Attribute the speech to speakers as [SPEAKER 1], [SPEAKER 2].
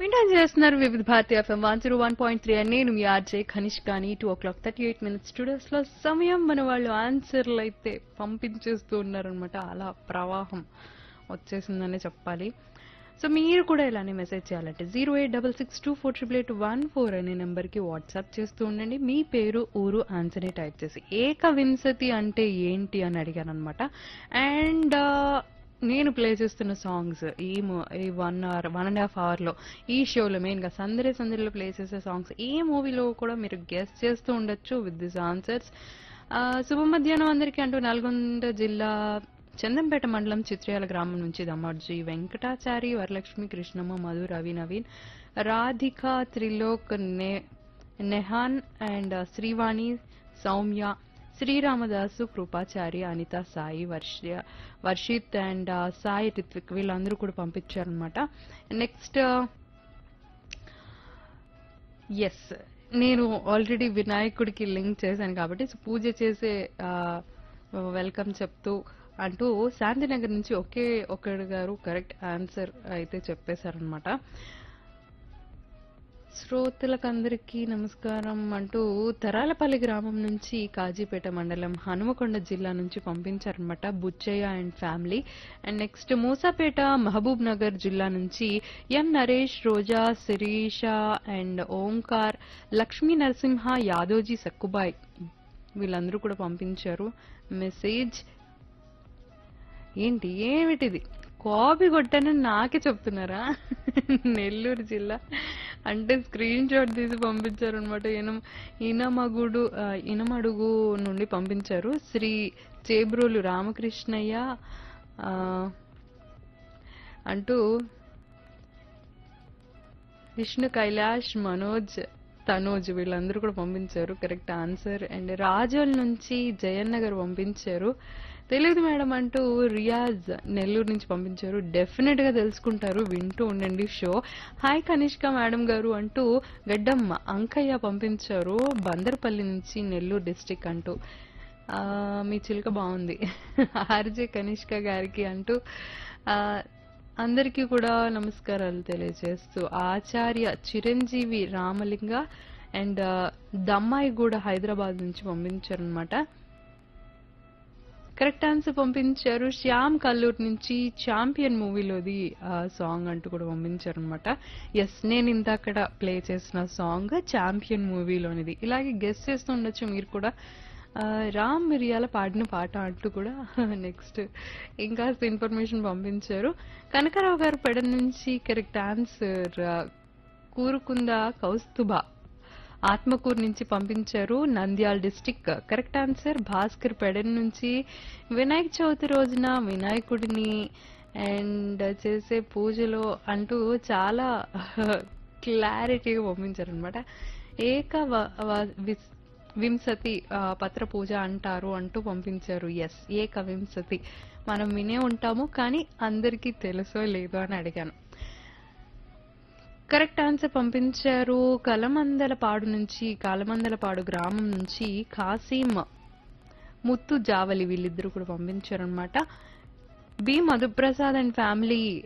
[SPEAKER 1] వింటాన్ చేస్తున్నారు Vividh Bharati FM one zero one point three అని నేను మీ ఆర్జే ఖనిష్ కానీ two o'clock thirty eight minutes studios లో సమయం మన వాళ్ళు ఆన్సర్లు అయితే పంపించేస్తూ ఉన్నారనమాట అలా ప్రవాహం వచ్చేసిందనే చెప్పాలి సో మీరు కూడా ఇలానే మెసేజ్ చేయాలంటే zero eight double six two four triple eight one four అనే నెంబర్కి వాట్సాప్ చేస్తూ ఉండండి మీ పేరు ఊరు ఆన్సర్ని టైప్ చేసి ఏకవింశతి అంటే ఏంటి అని అడిగాను అనమాట అండ్ నేను ప్లే చేస్తున్న సాంగ్స్ ఈ mo- ఈ one hour one and half అవర్లో ఈ షోలో మెయిన్గా సందడి సందడిలో ప్లే చేసే సాంగ్స్ ఏ మూవీలో కూడా మీరు గెస్ట్ చేస్తూ ఉండొచ్చు విత్ దిస్ ఆన్సర్స్ శుభ మధ్యాహ్నం అందరికీ అంటూ నల్గొండ జిల్లా చందంపేట మండలం చిత్రయాల గ్రామం నుంచి దమ్మర్జీ వెంకటాచారి వరలక్ష్మి కృష్ణమ్మ మధు రవి నవీన్ రాధిక త్రిలోక్ నె నెహాన్ అండ్ శ్రీవాణి సౌమ్య శ్రీరామదాసు కృపాచారి అనిత సాయి వర్ష వర్షిత్ అండ్ సాయి రిత్విక్ వీళ్ళందరూ కూడా పంపించారనమాట నెక్స్ట్ ఎస్ నేను ఆల్రెడీ వినాయకుడికి లింక్ చేశాను కాబట్టి సో పూజ చేసే వెల్కమ్ చెప్తూ అంటూ శాంతినగర్ నుంచి ఒకే ఒకడు గారు కరెక్ట్ ఆన్సర్ అయితే చెప్పేశారనమాట శ్రోతలకందరికీ నమస్కారం అంటూ తరాలపల్లి గ్రామం నుంచి కాజీపేట మండలం హనుమకొండ జిల్లా నుంచి పంపించారనమాట Buchaiah and family and next Moosapet Mahabub Nagar జిల్లా నుంచి ఎం నరేష్ రోజా శిరీష అండ్ ఓంకార్ లక్ష్మీ నరసింహ యాదోజీ సక్కుబాయ్ వీళ్ళందరూ కూడా పంపించారు మెసేజ్ ఏంటి ఏమిటిది కాపీ కొట్టానని నాకే చెప్తున్నారా నెల్లూరు జిల్లా అంటే స్క్రీన్ షాట్ తీసి పంపించారు అనమాట ఇనం ఇనమగుడు ఆ, ఇనమడుగు నుండి పంపించారు శ్రీ చేబ్రోలు రామకృష్ణయ్య ఆ, అంటూ విష్ణు కైలాష్ మనోజ్ తనోజ్ వీళ్ళందరూ కూడా పంపించారు కరెక్ట్ ఆన్సర్ అండ్ రాజోల్ నుంచి జయన్న గారు పంపించారు తెలియదు మేడం అంటూ రియాజ్ నెల్లూరు నుంచి పంపించారు డెఫినెట్ గా తెలుసుకుంటారు వింటూ ఉండండి షో హాయ్ కనిష్క మేడం గారు అంటూ గడ్డమ్మ అంకయ్య పంపించారు బందర్పల్లి నుంచి నెల్లూరు డిస్టిక్ అంటూ ఆ, మీ చిలుక బాగుంది ఆర్జే కనిష్క గారికి అంటూ ఆ, అందరికీ కూడా నమస్కారాలు తెలియజేస్తూ ఆచార్య చిరంజీవి రామలింగ అండ్ దమ్మాయి కూడా హైదరాబాద్ నుంచి పంపించారనమాట కరెక్ట్ ఆన్సర్ పంపించారు శ్యామ్ కల్లూరు నుంచి ఛాంపియన్ మూవీలోది సాంగ్ అంటూ కూడా పంపించారు అనమాట ఎస్ నేను ఇందాకడ ప్లే చేసిన సాంగ్ ఛాంపియన్ మూవీలోనిది ఇలాగే గెస్ట్ చేస్తూ ఉండొచ్చు మీరు కూడా ఆ, రామ్ మిరియాల పాడిన పాట అంటూ కూడా నెక్స్ట్ ఇంకా ఇన్ఫర్మేషన్ పంపించారు కనకరావు గారు పెడ నుంచి కరెక్ట్ ఆన్సర్ కూరుకుందా కౌస్తుభ ఆత్మకూరు నుంచి పంపించారు Nandyal district correct answer Bhaskar Pedana నుంచి వినాయక చవితి రోజున వినాయకుడిని అండ్ చేసే పూజలో అంటూ చాలా క్లారిటీగా పంపించారు అనమాట ఏక వ- వ- విస్- వింశతి ఆ, పత్ర పూజ అంటారు అంటూ పంపించారు ఎస్ ఏక వింశతి మనం వినే ఉంటాము కానీ అందరికీ తెలుసో లేదో అని అడిగాను కరెక్ట్ ఆన్సర్ పంపించారు కలమందలపాడు నుంచి కలమందలపాడు గ్రామం నుంచి కాసీం ముత్తు జావలి వీళ్ళిద్దరూ కూడా పంపించారు అనమాట బి మధుప్రసాద్ అండ్ ఫ్యామిలీ